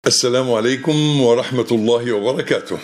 السلام عليكم ورحمة الله وبركاته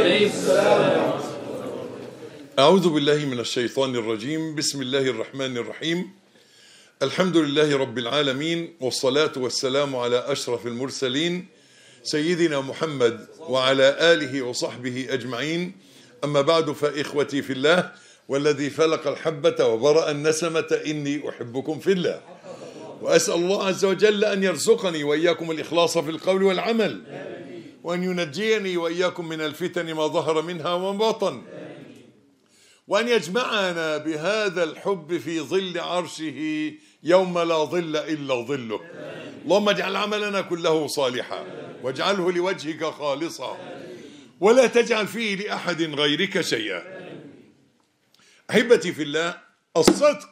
أعوذ بالله من الشيطان الرجيم بسم الله الرحمن الرحيم الحمد لله رب العالمين والصلاة والسلام على أشرف المرسلين سيدنا محمد وعلى آله وصحبه أجمعين أما بعد فإخوتي في الله والذي فلق الحبة وبرأ النسمة إني أحبكم في الله وأسأل الله عز وجل أن يرزقني وإياكم الإخلاص في القول والعمل وأن ينجيني وإياكم من الفتن ما ظهر منها وما بطن وأن يجمعنا بهذا الحب في ظل عرشه يوم لا ظل إلا ظله اللهم اجعل عملنا كله صالحا واجعله لوجهك خالصا ولا تجعل فيه لأحد غيرك شيئا أحبتي في الله الصدق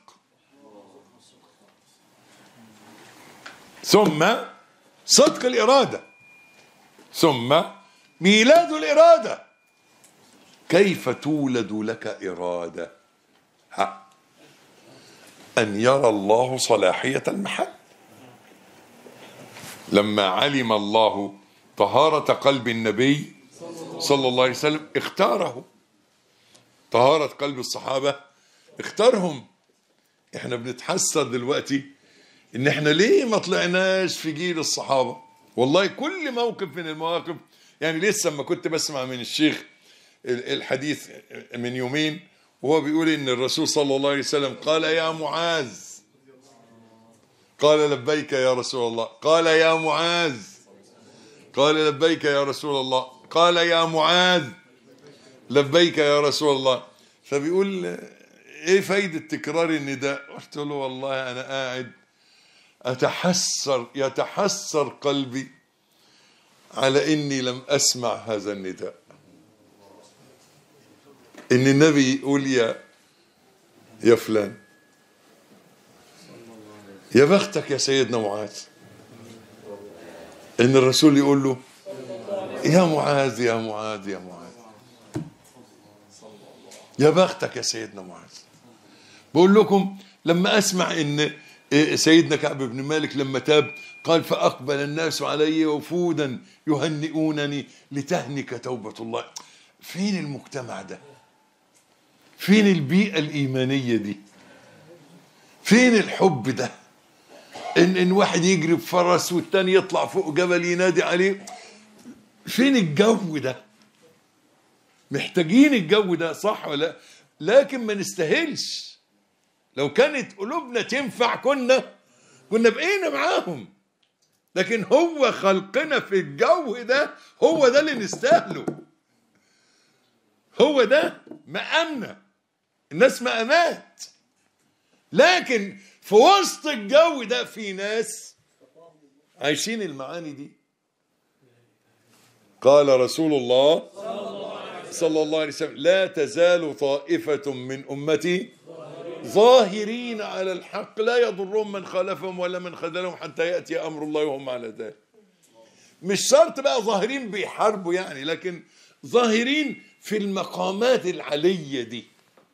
ثم صدق الإرادة ثم ميلاد الإرادة كيف تولد لك إرادة ها أن يرى الله صلاحية المحل لما علم الله طهارة قلب النبي صلى الله عليه وسلم اختاره طهارة قلب الصحابة اختارهم احنا بنتحسر دلوقتي ان احنا ليه ما طلعناش في جيل الصحابة والله كل موقف من المواقف يعني لسه لما كنت بسمع من الشيخ الحديث من يومين وهو بيقول ان الرسول صلى الله عليه وسلم قال يا معاذ قال لبيك يا رسول الله قال يا معاذ قال لبيك يا رسول الله قال يا معاذ لبيك يا رسول الله فبيقول ايه فايدة تكرار النداء قلت له والله انا قاعد اتحسر يتحسر قلبي على اني لم اسمع هذا النداء ان النبي يقول يا يا فلان يا بختك يا سيدنا معاذ ان الرسول يقول له يا معاذ يا معاذ يا معاذ يا بختك يا سيدنا معاذ بقول لكم لما اسمع ان سيدنا كعب بن مالك لما تاب قال فاقبل الناس علي وفودا يهنئونني لتهنك توبه الله فين المجتمع ده فين البيئه الايمانيه دي فين الحب ده ان ان واحد يجري بفرس والتاني يطلع فوق جبل ينادي عليه فين الجو ده محتاجين الجو ده صح ولا لكن ما نستاهلش لو كانت قلوبنا تنفع كنا كنا بقينا معاهم لكن هو خلقنا في الجو ده هو ده اللي نستاهله هو ده مقامنا الناس مقامات لكن في وسط الجو ده في ناس عايشين المعاني دي قال رسول الله صلى الله عليه وسلم لا تزال طائفة من أمتي ظاهرين على الحق لا يضرهم من خالفهم ولا من خذلهم حتى يأتي أمر الله وهم على ذلك مش شرط بقى ظاهرين بيحاربوا يعني لكن ظاهرين في المقامات العالية دي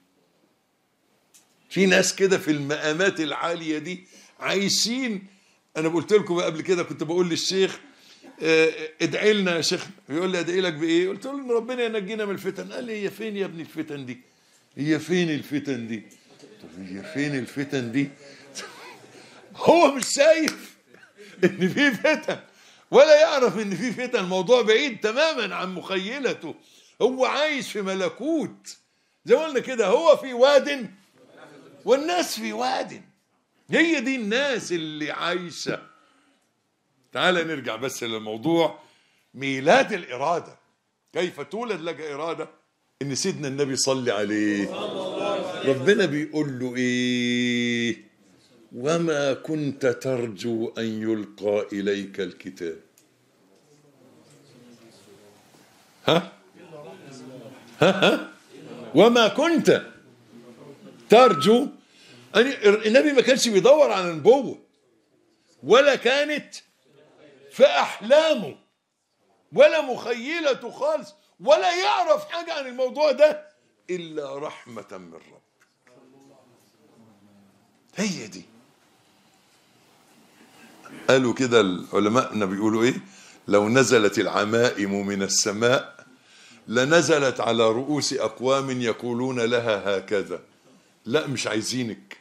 في ناس كده في المقامات العالية دي عايشين أنا قلت لكم قبل كده كنت بقول للشيخ ادعي لنا يا شيخ يقول لي ادعي لك بايه قلت له ان ربنا ينجينا من الفتن قال لي هي فين يا ابني الفتن دي هي فين الفتن دي هي فين الفتن دي هو مش شايف ان في فتن ولا يعرف ان في فتن الموضوع بعيد تماما عن مخيلته هو عايش في ملكوت زي ما قلنا كده هو في واد والناس في واد هي دي الناس اللي عايشه تعال نرجع بس للموضوع ميلاد الإرادة كيف تولد لك إرادة إن سيدنا النبي صلى عليه ربنا بيقول له إيه وما كنت ترجو أن يلقى إليك الكتاب ها ها, ها؟ وما كنت ترجو أن النبي ما كانش بيدور على النبوة ولا كانت في أحلامه ولا مخيلته خالص ولا يعرف حاجة عن الموضوع ده إلا رحمة من رب هي دي قالوا كده العلماءنا بيقولوا ايه لو نزلت العمائم من السماء لنزلت على رؤوس أقوام يقولون لها هكذا لا مش عايزينك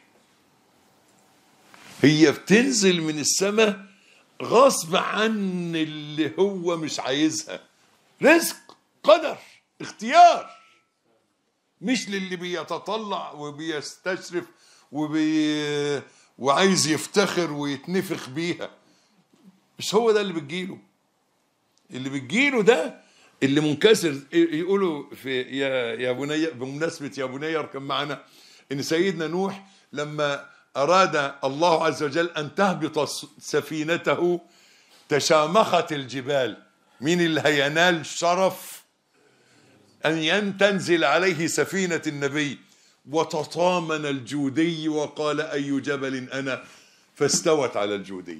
هي بتنزل من السماء غصب عن اللي هو مش عايزها رزق قدر اختيار مش للي بيتطلع وبيستشرف وبي وعايز يفتخر ويتنفخ بيها مش هو ده اللي بتجيله اللي بتجيله ده اللي منكسر يقولوا في يا يا بني بمناسبه يا بني اركب معنا ان سيدنا نوح لما اراد الله عز وجل ان تهبط سفينته تشامخت الجبال مين اللي هينال شرف ان تنزل عليه سفينه النبي وتطامن الجودي وقال اي جبل انا فاستوت على الجودي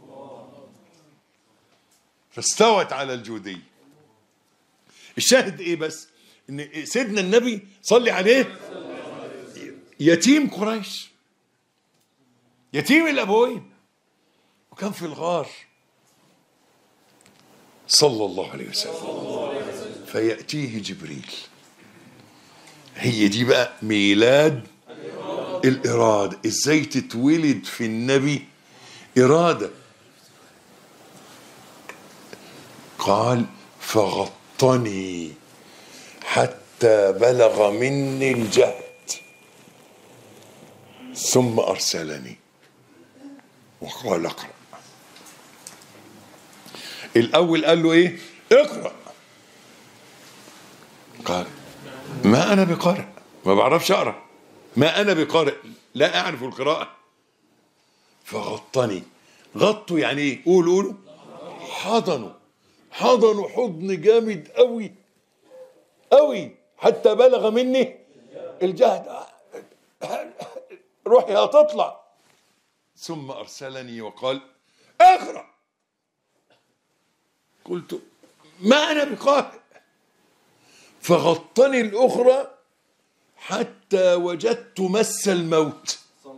فاستوت على الجودي الشاهد ايه بس ان سيدنا النبي صلي عليه يتيم قريش يتيم الابوين وكان في الغار صلى الله عليه وسلم فياتيه جبريل هي دي بقى ميلاد الاراده ازاي تتولد في النبي اراده قال فغطني حتى بلغ مني الجهد ثم ارسلني وقال اقرا الاول قال له ايه اقرا قال ما انا بقارئ ما بعرفش اقرا ما انا بقارئ لا اعرف القراءه فغطني غطوا يعني ايه قولوا قولوا حضنوا حضنوا حضن جامد قوي قوي حتى بلغ مني الجهد روحي هتطلع ثم ارسلني وقال اقرا قلت ما انا بقارئ فغطني الاخرى حتى وجدت مس الموت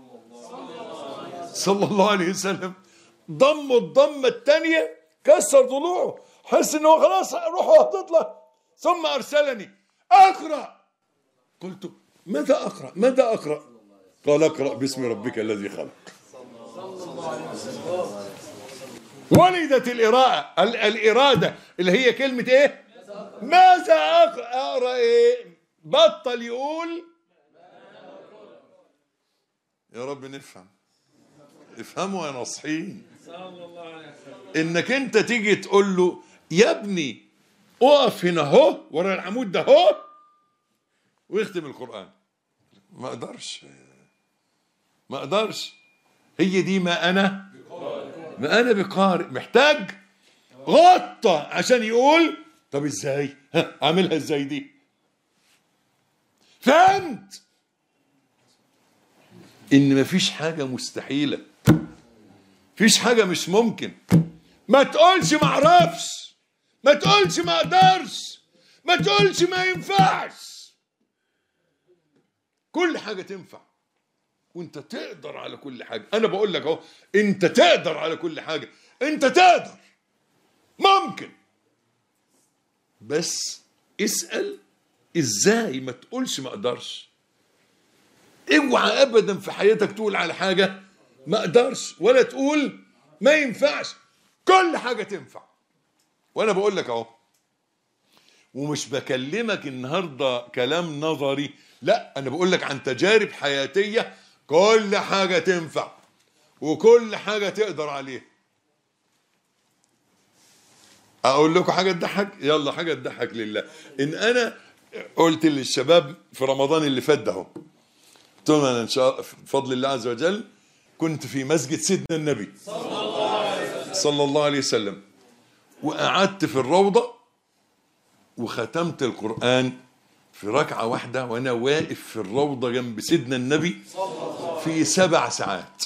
صلى الله عليه وسلم ضم الضمه الثانيه كسر ضلوعه حس انه خلاص روحه هتطلع ثم ارسلني اقرا قلت ماذا اقرا ماذا اقرا قال اقرا باسم ربك الذي خلق ولدت الإراءة ال- الإرادة اللي هي كلمة إيه؟ ماذا أقرأ؟ أقرأ إيه؟ بطل يقول يا رب نفهم افهموا يا ناصحين انك انت تيجي تقول له يا ابني اقف هنا اهو ورا العمود ده اهو ويختم القران ما اقدرش ما اقدرش هي دي ما انا ما انا بقارئ محتاج غطى عشان يقول طب ازاي ها اعملها ازاي دي فهمت ان مفيش حاجه مستحيله مفيش حاجه مش ممكن ما تقولش ما اعرفش ما تقولش ما اقدرش ما تقولش ما ينفعش كل حاجه تنفع وانت تقدر على كل حاجه انا بقول لك اهو انت تقدر على كل حاجه انت تقدر ممكن بس اسال ازاي ما تقولش ما اقدرش اوعى ابدا في حياتك تقول على حاجه ما اقدرش ولا تقول ما ينفعش كل حاجه تنفع وانا بقول لك اهو ومش بكلمك النهارده كلام نظري لا انا بقول لك عن تجارب حياتيه كل حاجه تنفع وكل حاجه تقدر عليها اقول لكم حاجه تضحك يلا حاجه تضحك لله ان انا قلت للشباب في رمضان اللي فات ده اهو قلت لهم انا ان شاء بفضل الله عز وجل كنت في مسجد سيدنا النبي صلى الله عليه وسلم وقعدت في الروضه وختمت القران في ركعه واحده وانا واقف في الروضه جنب سيدنا النبي في سبع ساعات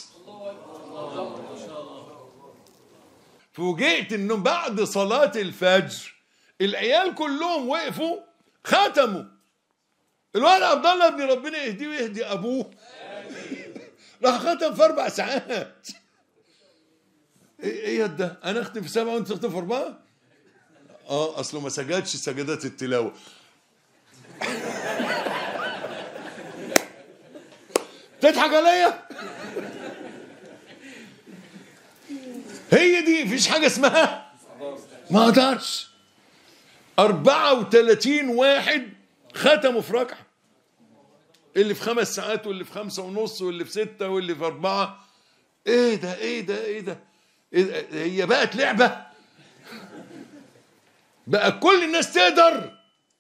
فوجئت انه بعد صلاه الفجر العيال كلهم وقفوا ختموا الولد عبد الله ابن ربنا يهديه ويهدي ابوه راح ختم في اربع ساعات ايه ايه ده انا اختم في سبعه وانت تختم في اربعه اه اصله ما سجدش سجدات التلاوه تضحك عليا هي دي مفيش حاجه اسمها ما اقدرش 34 واحد ختموا في ركعه اللي في خمس ساعات واللي في خمسة ونص واللي في ستة واللي في أربعة إيه ده إيه ده إيه ده, إيه ده؟ هي بقت لعبة بقى كل الناس تقدر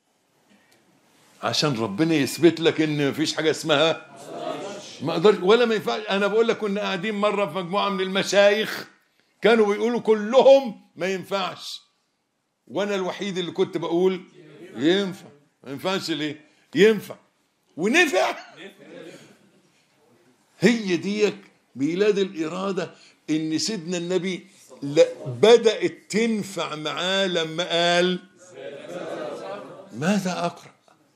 عشان ربنا يثبت لك ان مفيش حاجه اسمها ما اقدرش ولا ما ينفعش انا بقول لك كنا قاعدين مره في مجموعه من المشايخ كانوا بيقولوا كلهم ما ينفعش وانا الوحيد اللي كنت بقول ينفع ما ينفعش ليه ينفع ونفع هي ديك ميلاد الإرادة إن سيدنا النبي لا بدأت تنفع معاه لما قال ماذا أقرأ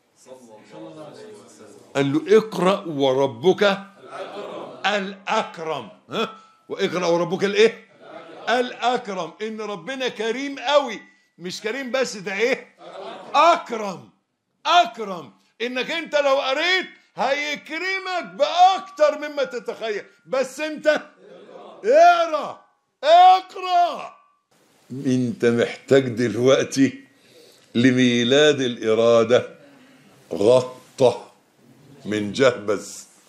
قال له اقرأ وربك الأكرم ها واقرأ وربك الإيه الأكرم إن ربنا كريم قوي مش كريم بس ده إيه أكرم أكرم إنك أنت لو قريت هيكرمك بأكتر مما تتخيل بس أنت اقرأ اقرأ أنت محتاج دلوقتي لميلاد الإرادة غطة من جهبذ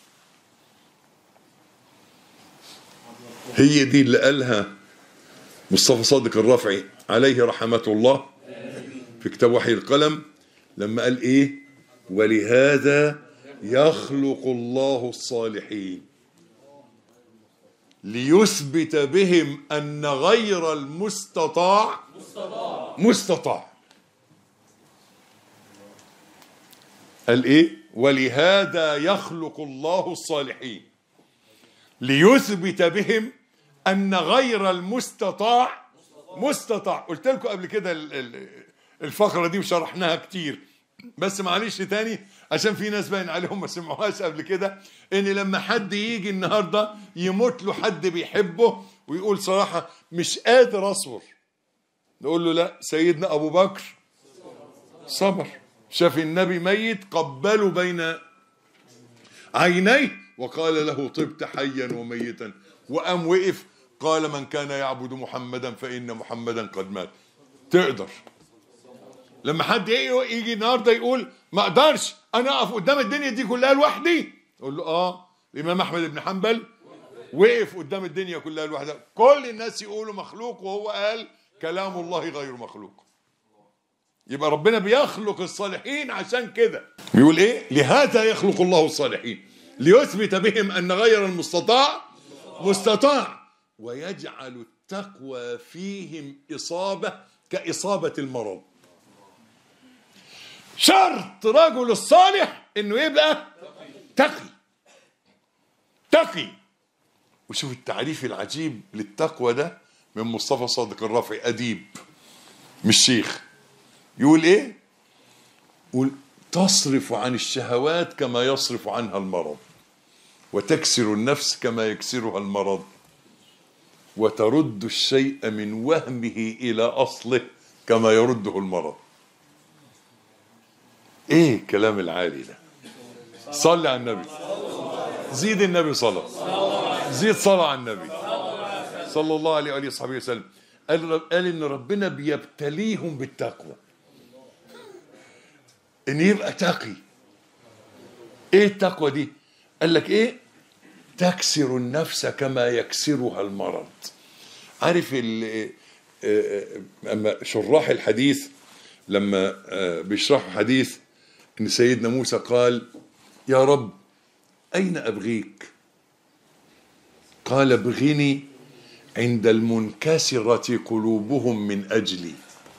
هي دي اللي قالها مصطفى صادق الرافعي عليه رحمة الله في كتاب وحي القلم لما قال ايه ولهذا يخلق الله الصالحين ليثبت بهم ان غير المستطاع مستطاع قال ايه ولهذا يخلق الله الصالحين ليثبت بهم ان غير المستطاع مستطاع قلت لكم قبل كده ال- ال- الفقره دي وشرحناها كتير بس معلش تاني عشان في ناس باين عليهم ما سمعوهاش قبل كده ان لما حد يجي النهارده يموت له حد بيحبه ويقول صراحه مش قادر اصبر نقول له لا سيدنا ابو بكر صبر شاف النبي ميت قبله بين عينيه وقال له طبت حيا وميتا وقام وقف قال من كان يعبد محمدا فإن محمدا قد مات تقدر لما حد يجي يجي النهارده يقول ما اقدرش انا اقف قدام الدنيا دي كلها لوحدي اقول له اه الامام احمد بن حنبل وقف قدام الدنيا كلها لوحده كل الناس يقولوا مخلوق وهو قال كلام الله غير مخلوق يبقى ربنا بيخلق الصالحين عشان كده بيقول ايه لهذا يخلق الله الصالحين ليثبت بهم ان غير المستطاع مستطاع ويجعل التقوى فيهم اصابه كاصابه المرض شرط رجل الصالح انه يبقى تقي تقي وشوف التعريف العجيب للتقوى ده من مصطفى صادق الرافعي اديب مش شيخ يقول ايه يقول تصرف عن الشهوات كما يصرف عنها المرض وتكسر النفس كما يكسرها المرض وترد الشيء من وهمه الى اصله كما يرده المرض ايه الكلام العالي ده صلي على النبي زيد النبي صلاه زيد صلاه على النبي صلى الله عليه وآله وصحبه وسلم قال قال ان ربنا بيبتليهم بالتقوى ان يبقى تقي ايه التقوى دي قال لك ايه تكسر النفس كما يكسرها المرض عارف ال- آه، آه، اما شراح الحديث لما آه، بيشرحوا حديث ان سيدنا موسى قال يا رب اين ابغيك قال ابغني عند المنكسرة قلوبهم من أجلي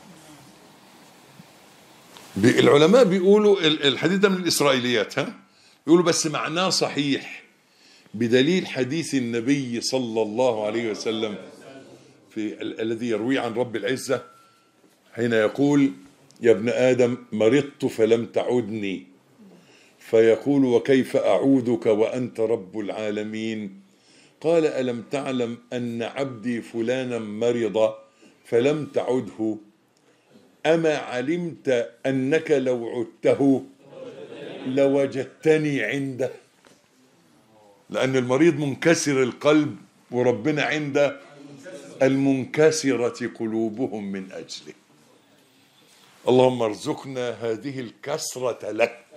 ب- العلماء بيقولوا ال- الحديث ده من الإسرائيليات ها يقولوا بس معناه صحيح بدليل حديث النبي صلى الله عليه وسلم في ال- الذي يرويه عن رب العزة حين يقول يا ابن آدم مرضت فلم تعدني فيقول وكيف أعودك وأنت رب العالمين قال ألم تعلم أن عبدي فلانا مرض فلم تعده أما علمت أنك لو عدته لوجدتني عنده لأن المريض منكسر القلب وربنا عند المنكسرة قلوبهم من أجله اللهم ارزقنا هذه الكسرة لك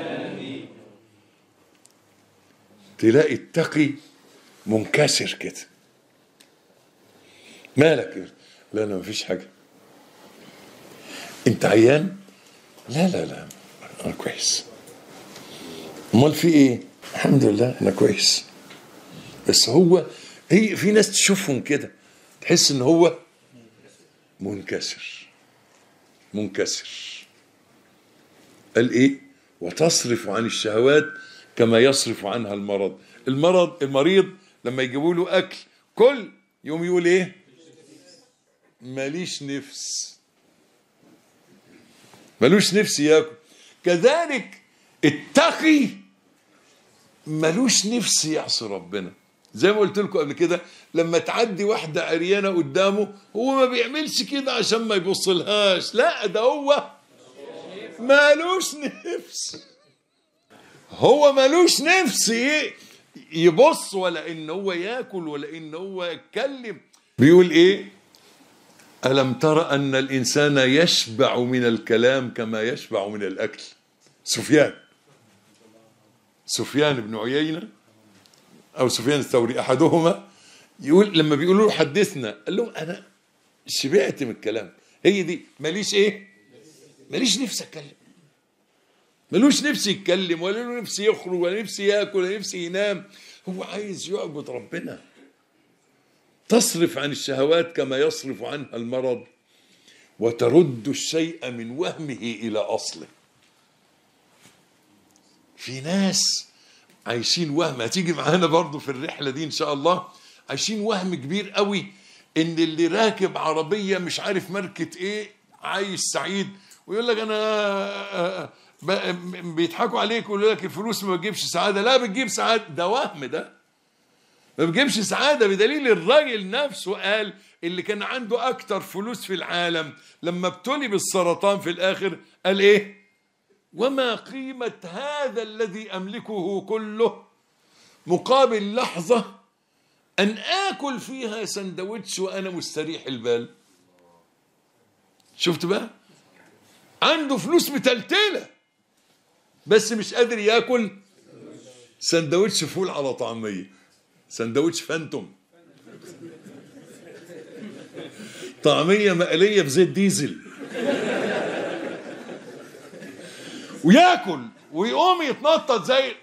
تلاقي التقي منكسر كده مالك لا لا مفيش حاجة انت عيان لا لا لا انا كويس امال في ايه الحمد لله انا كويس بس هو هي في ناس تشوفهم كده تحس ان هو منكسر منكسر قال ايه وتصرف عن الشهوات كما يصرف عنها المرض المرض المريض لما يجيبوا له اكل كل يوم يقول ايه ماليش نفس ملوش نفس ياكل كذلك التقي ملوش نفس يعصي ربنا زي ما قلت لكم قبل كده لما تعدي واحدة عريانة قدامه هو ما بيعملش كده عشان ما يبصلهاش لا ده هو مالوش نفس هو مالوش نفس ايه يبص ولا ان هو ياكل ولا ان هو يتكلم بيقول ايه ألم تر أن الإنسان يشبع من الكلام كما يشبع من الأكل سفيان سفيان بن عيينة أو سفيان الثوري أحدهما يقول لما بيقولوا له حدثنا قال لهم أنا شبعت من الكلام هي دي ماليش إيه ماليش نفسي أتكلم ملوش نفسي يتكلم ولا له نفسي يخرج ولا نفسي ياكل ولا نفسي ينام هو عايز يعبد ربنا تصرف عن الشهوات كما يصرف عنها المرض وترد الشيء من وهمه الى اصله في ناس عايشين وهم هتيجي معانا برضو في الرحله دي ان شاء الله عايشين وهم كبير قوي ان اللي راكب عربيه مش عارف ماركه ايه عايش سعيد ويقول لك انا ب- بيضحكوا عليك ويقولوا لك الفلوس ما بتجيبش سعاده لا بتجيب سعاده ده وهم ده ما بيجيبش سعادة بدليل الراجل نفسه قال اللي كان عنده أكتر فلوس في العالم لما ابتلي بالسرطان في الآخر قال إيه وما قيمة هذا الذي أملكه كله مقابل لحظة أن آكل فيها سندوتش وأنا مستريح البال شفت بقى عنده فلوس متلتلة بس مش قادر ياكل سندوتش فول على طعميه سندوتش فانتوم طعمية مقلية بزيت ديزل وياكل ويقوم يتنطط زي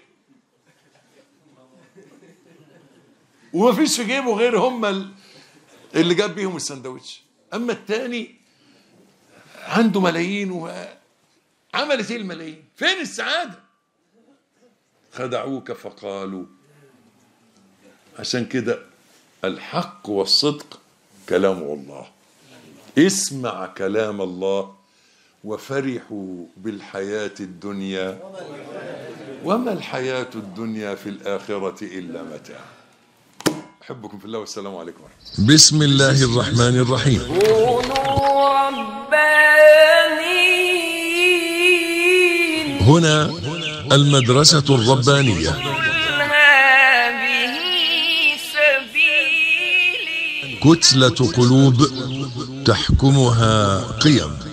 ومفيش في جيبه غير هم ال- اللي جاب بيهم السندوتش اما التاني عنده ملايين وعملت ايه الملايين فين السعاده خدعوك فقالوا عشان كده الحق والصدق كلام الله اسمع كلام الله وفرحوا بالحياة الدنيا وما الحياة الدنيا في الآخرة إلا متاع أحبكم في الله والسلام عليكم ورحمة الله بسم الله الرحمن الرحيم كونوا ربانيين هنا المدرسة الربانية قل هذه سبيلي كتلة قلوب تحكمها قيم